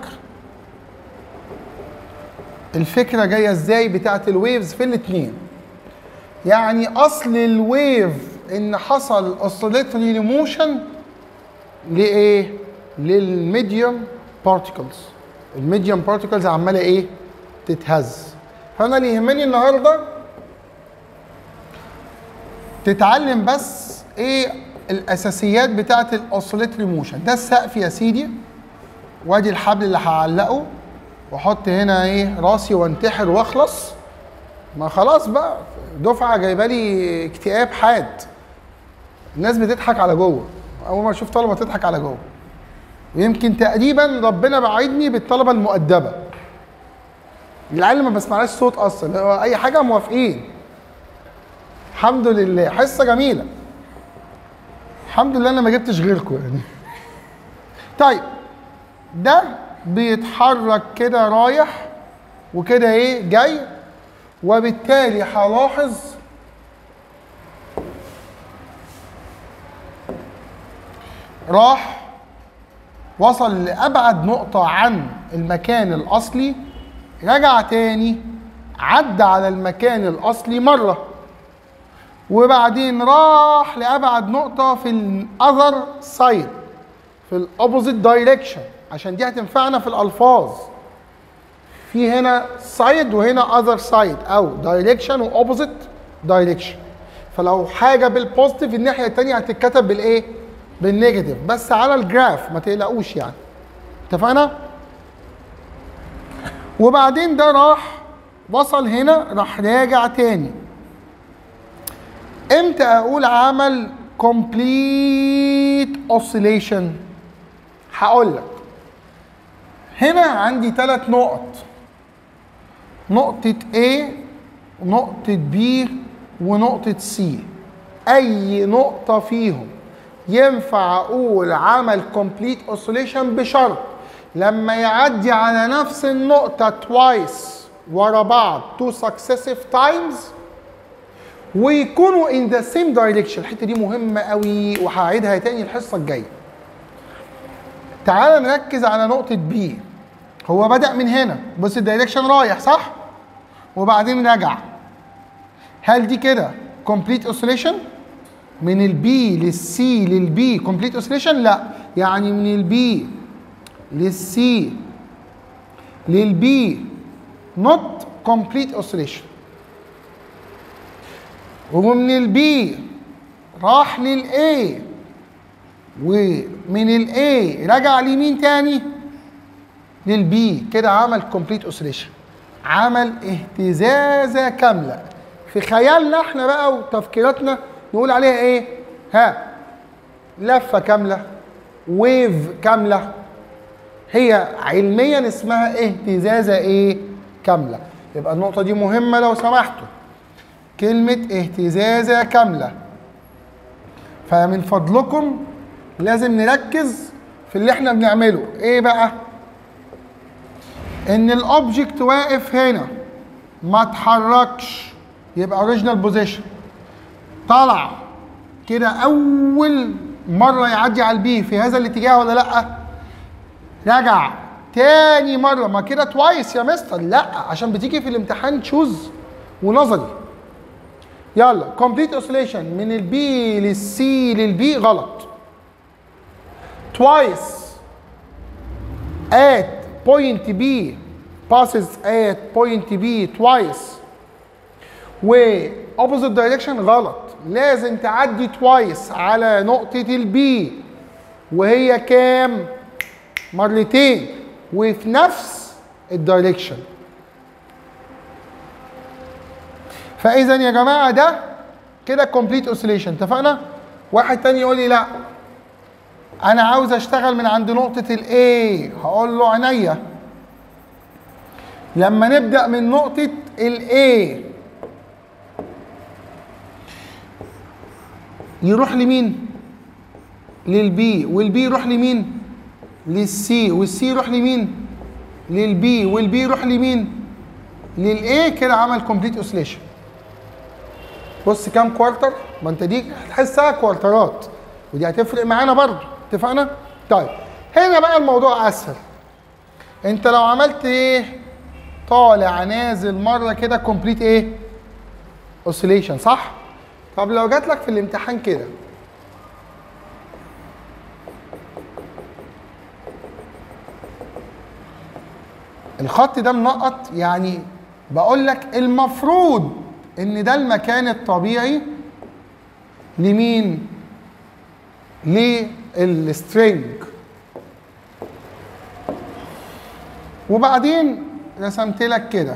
الفكره جايه ازاي بتاعت الويفز في الاثنين يعني اصل الويف ان حصل اوسيليتري موشن لايه للميديوم بارتيكلز الميديوم بارتيكلز عماله ايه تتهز فانا اللي يهمني النهارده تتعلم بس ايه الاساسيات بتاعه الاوسيليتري موشن ده السقف يا سيدي وادي الحبل اللي هعلقه واحط هنا ايه راسي وانتحر واخلص ما خلاص بقى دفعه جايبه لي اكتئاب حاد الناس بتضحك على جوه اول ما اشوف طلبه تضحك على جوه ويمكن تقريبا ربنا بعيدني بالطلبه المؤدبه العيال اللي ما بسمعلاش صوت اصلا هو اي حاجه موافقين الحمد لله حصه جميله الحمد لله انا ما جبتش غيركم يعني طيب ده بيتحرك كده رايح وكده ايه جاي وبالتالي هلاحظ راح وصل لأبعد نقطة عن المكان الأصلي رجع تاني عدى على المكان الأصلي مرة وبعدين راح لأبعد نقطة في الأذر سايد في الأوبوزيت دايركشن عشان دي هتنفعنا في الألفاظ في هنا سايد وهنا أذر سايد أو دايركشن وأوبوزيت دايركشن فلو حاجة بالبوزيتيف الناحية التانية هتتكتب بالإيه؟ بالنيجاتيف بس على الجراف ما تقلقوش يعني اتفقنا وبعدين ده راح وصل هنا راح راجع تاني امتى اقول عمل complete oscillation هقول لك هنا عندي ثلاث نقط نقطة A ونقطة B ونقطة C أي نقطة فيهم ينفع اقول عمل كومبليت اوسيليشن بشرط لما يعدي على نفس النقطة توايس ورا بعض تو سكسيسيف تايمز ويكونوا ان ذا سيم دايركشن الحتة دي مهمة قوي وهعيدها تاني الحصة الجاية تعال نركز على نقطة بي هو بدأ من هنا بص الدايركشن رايح صح؟ وبعدين رجع هل دي كده كومبليت اوسيليشن؟ من البي للسي للبي كومبليت اوسيليشن لا يعني من البي للسي للبي نوت كومبليت اوسيليشن ومن البي راح للاي ومن الاي رجع لمين تاني للبي كده عمل كومبليت اوسيليشن عمل اهتزازه كامله في خيالنا احنا بقى وتفكيراتنا نقول عليها ايه ها لفه كامله ويف كامله هي علميا اسمها اهتزازه ايه كامله يبقى النقطه دي مهمه لو سمحتوا كلمه اهتزازه كامله فمن فضلكم لازم نركز في اللي احنا بنعمله ايه بقى ان الاوبجكت واقف هنا ما اتحركش يبقى اوريجينال بوزيشن طلع كده اول مره يعدي على البي في هذا الاتجاه ولا لا رجع تاني مره ما كده توايس يا مستر لا عشان بتيجي في الامتحان تشوز ونظري يلا كومبليت اوسيليشن من البي للسي للبي غلط twice at point B passes at point B twice و opposite direction غلط لازم تعدي twice على نقطة البي وهي كام؟ مرتين وفي نفس الدايركشن فاذا يا جماعه ده كده كومبليت اوسيليشن اتفقنا؟ واحد تاني يقول لي لا انا عاوز اشتغل من عند نقطة الاي هقول له عينيا لما نبدأ من نقطة الاي يروح لمين؟ للبي والبي يروح لمين؟ للسي والسي يروح لمين؟ للبي والبي يروح لمين؟ للاي كده عمل كومبليت اوسيليشن بص كام كوارتر ما انت دي هتحسها كوارترات ودي هتفرق معانا برضه اتفقنا؟ طيب هنا بقى الموضوع اسهل انت لو عملت ايه؟ طالع نازل مره كده كومبليت ايه؟ اوسيليشن صح؟ طب لو جات لك في الامتحان كده الخط ده منقط يعني بقول لك المفروض ان ده المكان الطبيعي لمين؟ للسترينج وبعدين رسمت لك كده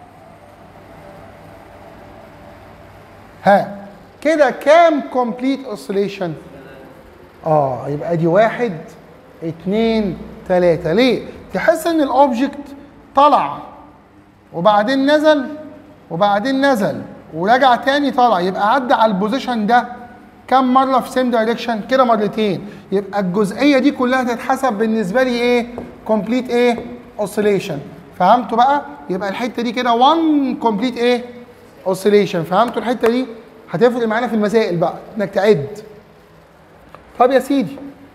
ها كده كام كومبليت اوسيليشن اه يبقى دي واحد اتنين تلاتة ليه تحس ان الاوبجكت طلع وبعدين نزل وبعدين نزل ورجع تاني طلع يبقى عدى على البوزيشن ده كم مره في سيم دايركشن كده مرتين يبقى الجزئيه دي كلها تتحسب بالنسبه لي ايه كومبليت ايه اوسيليشن فهمتوا بقى يبقى الحته دي كده 1 كومبليت ايه اوسيليشن فهمتوا الحته دي هتفرق معانا في المسائل بقى انك تعد طب يا سيدي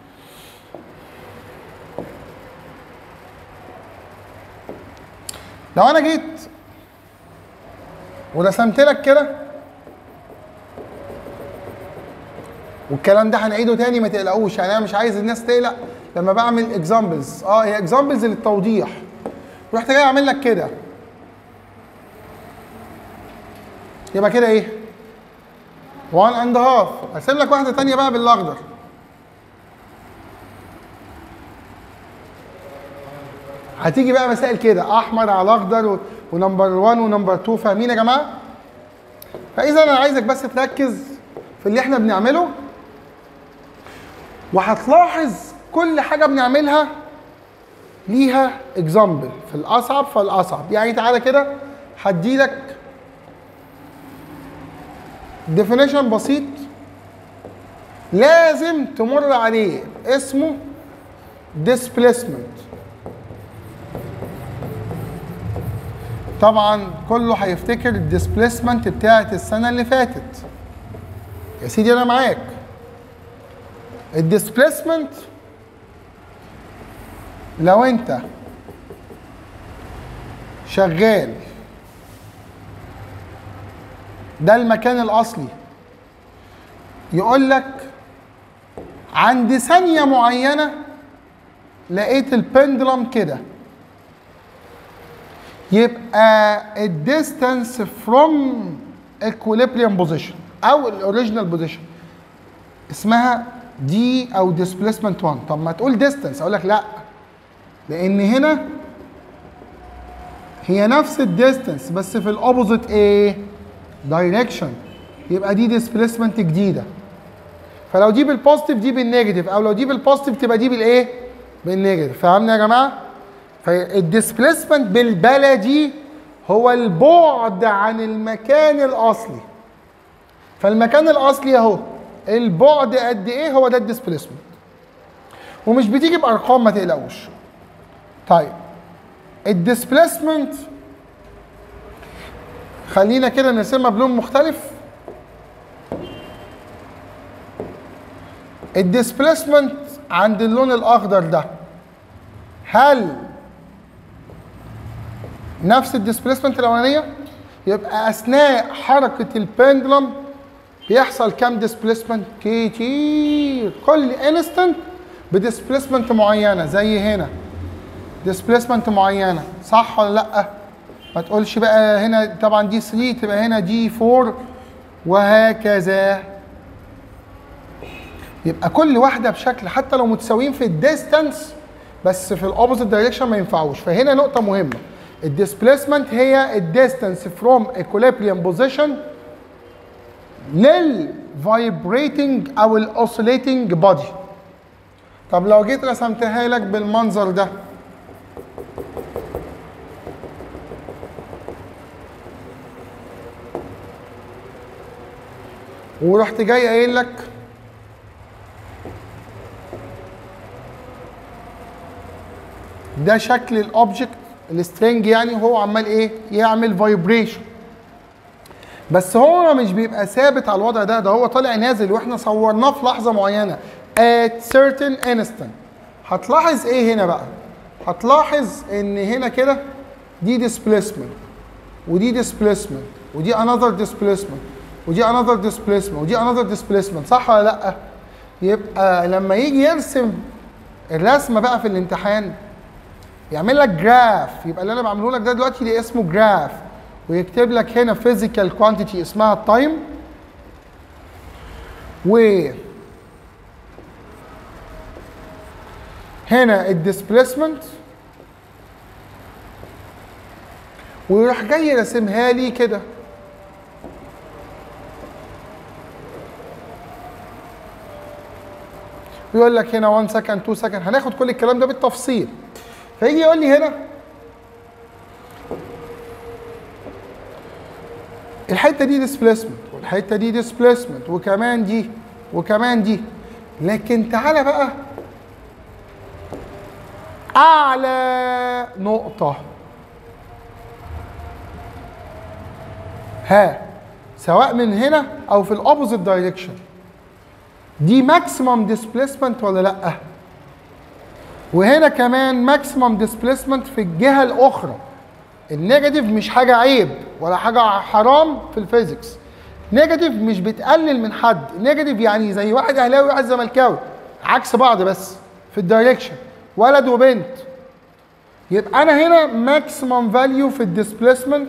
لو انا جيت ورسمت لك كده والكلام ده هنعيده تاني ما تقلقوش يعني انا مش عايز الناس تقلق لما بعمل اكزامبلز اه هي اكزامبلز للتوضيح رحت جاي اعمل لك كده يبقى كده ايه 1 اند هاف ارسم لك واحده تانية بقى بالاخضر هتيجي بقى مسائل كده احمر على اخضر و- ونمبر 1 ونمبر 2 فاهمين يا جماعه فاذا انا عايزك بس تركز في اللي احنا بنعمله وهتلاحظ كل حاجه بنعملها ليها اكزامبل في الاصعب فالاصعب يعني تعالى كده هديلك ديفينيشن بسيط لازم تمر عليه اسمه displacement طبعا كله هيفتكر الديسبليسمنت بتاعت السنه اللي فاتت يا سيدي انا معاك الديسبليسمنت لو انت شغال ده المكان الاصلي يقول لك عند ثانيه معينه لقيت البندلم كده يبقى الديستانس فروم equilibrium بوزيشن او الاوريجينال بوزيشن اسمها دي او ديسبيسمنت 1 طب ما تقول ديستانس اقول لك لا لان هنا هي نفس الديستانس بس في الاوبوزيت ايه دايركشن يبقى دي ديسبيسمنت جديده فلو دي بالبوزيتيف دي بالنيجاتيف او لو دي بالبوزيتيف تبقى دي بالايه بالنيجاتيف فهمنا يا جماعه فالديسبيسمنت بالبلدي هو البعد عن المكان الاصلي فالمكان الاصلي اهو البعد قد ايه هو ده الديسبيسمنت ومش بتيجي بارقام ما تقلقوش طيب الديسبيسمنت خلينا كده نرسمها بلون مختلف الديسبيسمنت عند اللون الاخضر ده هل نفس الديسبيسمنت الاولانيه يبقى اثناء حركه البندلم بيحصل كام ديسبيسمنت كتير كل انستنت بديسبيسمنت معينه زي هنا ديسبيسمنت معينه صح ولا لا ما تقولش بقى هنا طبعا دي 3 تبقى هنا دي 4 وهكذا يبقى كل واحده بشكل حتى لو متساويين في الديستانس بس في الاوبوزيت دايركشن ما ينفعوش فهنا نقطه مهمه الديسبيسمنت هي الديستانس فروم equilibrium بوزيشن للفايبريتنج او الاوسيليتنج بودي طب لو جيت رسمتها لك بالمنظر ده ورحت جاي قايل لك ده شكل الاوبجكت السترنج يعني وهو عمال ايه يعمل فايبريشن بس هو مش بيبقى ثابت على الوضع ده ده هو طالع نازل واحنا صورناه في لحظه معينه at certain instant هتلاحظ ايه هنا بقى هتلاحظ ان هنا كده دي displacement ودي displacement ودي another displacement ودي another displacement ودي another displacement صح ولا لا يبقى لما يجي يرسم الرسمه بقى في الامتحان يعمل لك جراف يبقى اللي انا بعمله لك ده دلوقتي ده اسمه جراف ويكتب لك هنا فيزيكال كوانتيتي اسمها التايم و هنا الديسبيسمنت ويروح جاي راسمها لي كده ويقول لك هنا 1 سكند 2 سكند هناخد كل الكلام ده بالتفصيل فيجي يقول لي هنا الحته دي ديسبيسمنت والحته دي ديسبيسمنت وكمان دي وكمان دي لكن تعالى بقى اعلى نقطه ها سواء من هنا او في الاوبوزيت دايركشن دي ماكسيمم ديسبيسمنت ولا لا وهنا كمان ماكسيمم ديسبيسمنت في الجهه الاخرى النيجاتيف مش حاجه عيب ولا حاجه حرام في الفيزيكس نيجاتيف مش بتقلل من حد نيجاتيف يعني زي واحد اهلاوي وواحد زملكاوي عكس بعض بس في الدايركشن ولد وبنت يبقى انا هنا ماكسيمم فاليو في الديسبيسمنت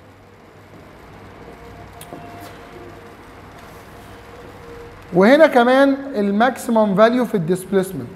وهنا كمان الماكسيمم فاليو في الديسبيسمنت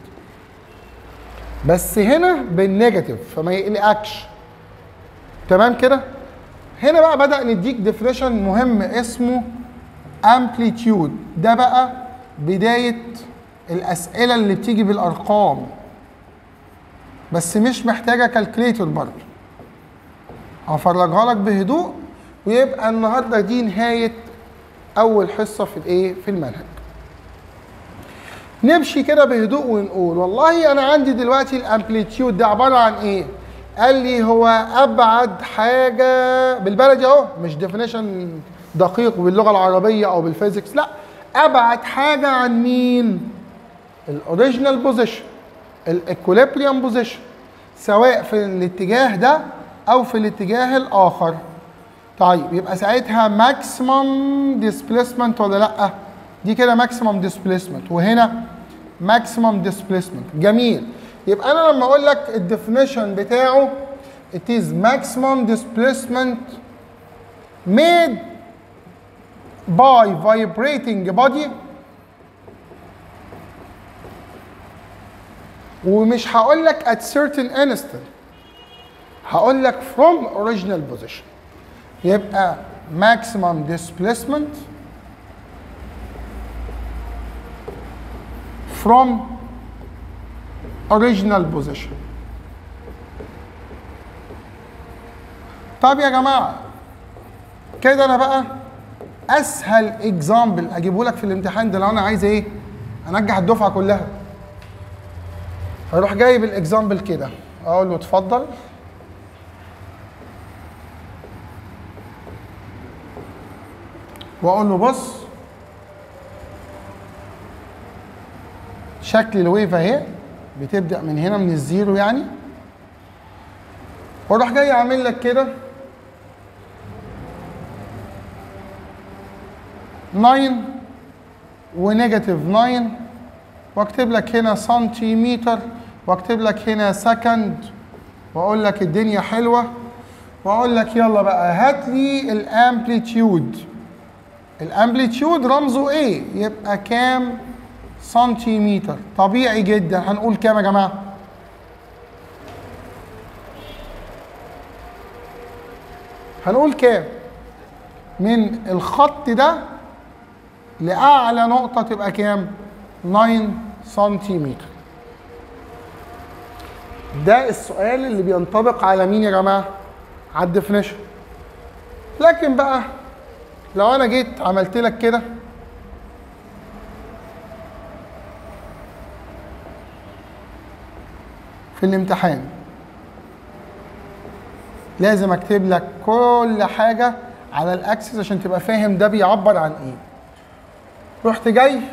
بس هنا بالنيجاتيف فما يقلقكش تمام كده هنا بقى بدا نديك ديفينيشن مهم اسمه امبليتيود ده بقى بدايه الاسئله اللي بتيجي بالارقام بس مش محتاجه كالكليتر برضه هفرجها لك بهدوء ويبقى النهارده دي نهايه اول حصه في الايه في المنهج نمشي كده بهدوء ونقول والله انا عندي دلوقتي الامبليتيود ده عباره عن ايه قال لي هو ابعد حاجه بالبلدي اهو مش ديفينيشن دقيق باللغه العربيه او بالفيزيكس لا ابعد حاجه عن مين الاوريجينال بوزيشن الاكوليبريم بوزيشن سواء في الاتجاه ده او في الاتجاه الاخر طيب يبقى ساعتها ماكسيمم ديسبيسمنت ولا لا دي كده ماكسيمم ديسبيسمنت وهنا ماكسيمم ديسبيسمنت جميل يبقى انا لما اقول لك الديفينيشن بتاعه it is maximum displacement made by vibrating body ومش هقول لك at certain instant هقول لك from original position يبقى maximum displacement from original position طب يا جماعه كده انا بقى اسهل اكزامبل اجيبه لك في الامتحان ده لو انا عايز ايه انجح الدفعه كلها اروح جايب الاكزامبل كده اقول له اتفضل واقول له بص شكل الويف اهي بتبدا من هنا من الزيرو يعني واروح جاي عامل لك كده 9 ونيجاتيف 9 واكتب لك هنا سنتيمتر واكتب لك هنا سكند واقول لك الدنيا حلوه واقول لك يلا بقى هات لي الامبليتيود الامبليتيود رمزه ايه يبقى كام سنتيمتر طبيعي جدا هنقول كام يا جماعه هنقول كام من الخط ده لاعلى نقطه تبقى كام 9 سنتيمتر ده السؤال اللي بينطبق على مين يا جماعه على الديفينيشن لكن بقى لو انا جيت عملت لك كده في الامتحان لازم اكتب لك كل حاجه على الاكسس عشان تبقى فاهم ده بيعبر عن ايه رحت جاي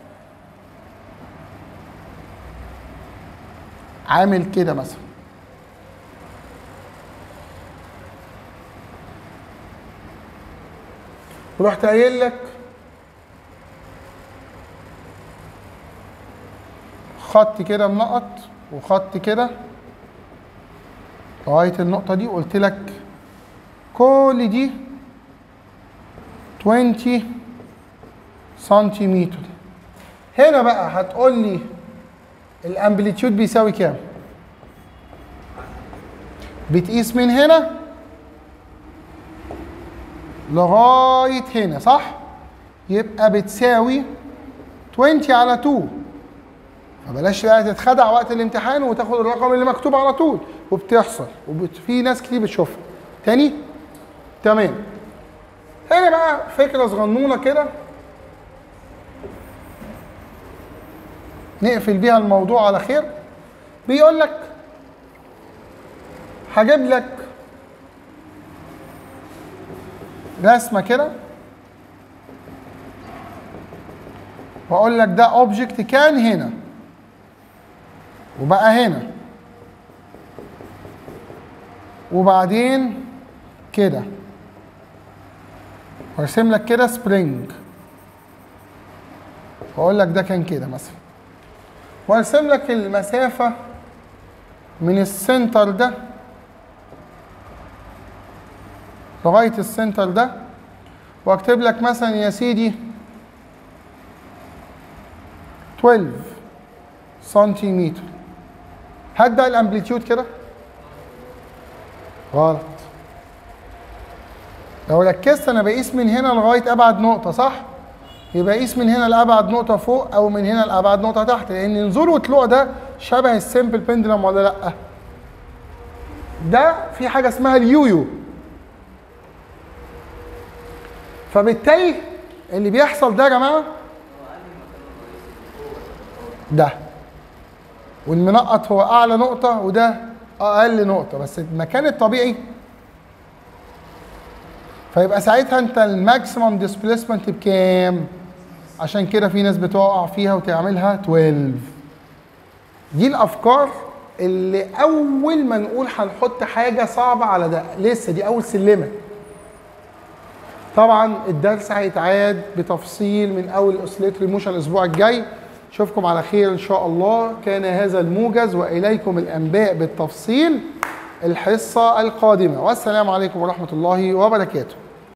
عامل كده مثلا رحت قايل لك خط كده منقط وخط كده لغايه النقطه دي قلت لك كل دي 20 سنتيمتر هنا بقى هتقول لي الامبليتيود بيساوي كام بتقيس من هنا لغايه هنا صح يبقى بتساوي 20 على 2 فبلاش بقى تتخدع وقت الامتحان وتاخد الرقم اللي مكتوب على طول وبتحصل وفي ناس كتير بتشوفها تاني تمام هنا بقى فكره صغنونه كده نقفل بيها الموضوع على خير بيقول لك هجيب لك رسمه كده واقول لك ده اوبجكت كان هنا وبقى هنا وبعدين كده وارسم لك كده سبرينج واقول لك ده كان كده مثلا وارسم لك المسافة من السنتر ده لغاية السنتر ده واكتب لك مثلا يا سيدي 12 سنتيمتر هات بقى الامبليتيود كده غلط لو ركزت انا بقيس من هنا لغايه ابعد نقطه صح يبقى قيس من هنا لابعد نقطه فوق او من هنا لابعد نقطه تحت لان نزول وطلوع ده شبه السمبل بندلم ولا لا ده في حاجه اسمها اليويو فبالتالي اللي بيحصل ده يا جماعه ده والمنقط هو اعلى نقطه وده اقل نقطه بس المكان الطبيعي فيبقى ساعتها انت الماكسيمم ديسبيسمنت بكام عشان كده في ناس بتقع فيها وتعملها 12 دي الافكار اللي اول ما نقول هنحط حاجه صعبه على ده لسه دي اول سلمه طبعا الدرس هيتعاد بتفصيل من اول اوسليتري موشن الاسبوع الجاي اشوفكم على خير ان شاء الله كان هذا الموجز واليكم الانباء بالتفصيل الحصة القادمة والسلام عليكم ورحمة الله وبركاته